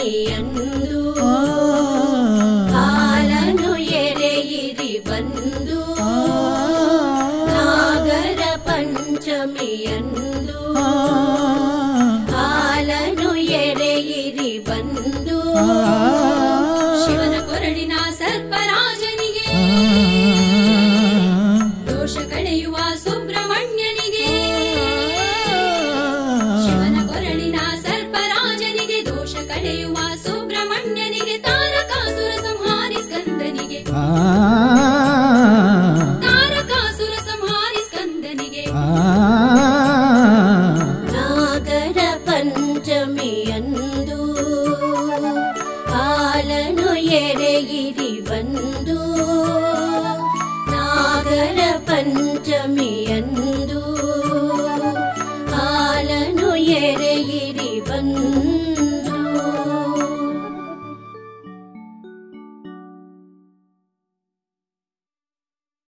ಪಂಚಮಿಯಂದು ಹಾಲನು ಎರೆಯಿರಿ ಬಂದು ನಾಗರ ಪಂಚಮಿಯಂದು ಹಾಲನು ಎರೆಯಿರಿ ಬಂದು ಶಿವನ ಕೊರಳಿನ ಸರ್ಪರಾಜನಿಗೆ ದೋಷ ಕಳೆಯುವ ಸುಬ್ರಹ್ಮಣ್ಯನಿಗೆ ಶಿವನ ಕೊರಳಿನ ಸರ್ಪರಾಜನಿಗೆ ದೋಷ ಕಳೆಯುವ ಸುಬ್ರಹ್ಮಣ್ಯನಿಗೆ ತಾರಕಾಸುರ ಸಂಹಾರಿ ಸ್ಕಂದನಿಗೆ ತಾರಕಾಸುರ ಸಂಹಾರಿ ಸ್ಕಂದನಿಗೆ ನಾಗರ ಪಂಚಮಿಯಂದು ಹಾಲನು ಎರೆಯಿರಿ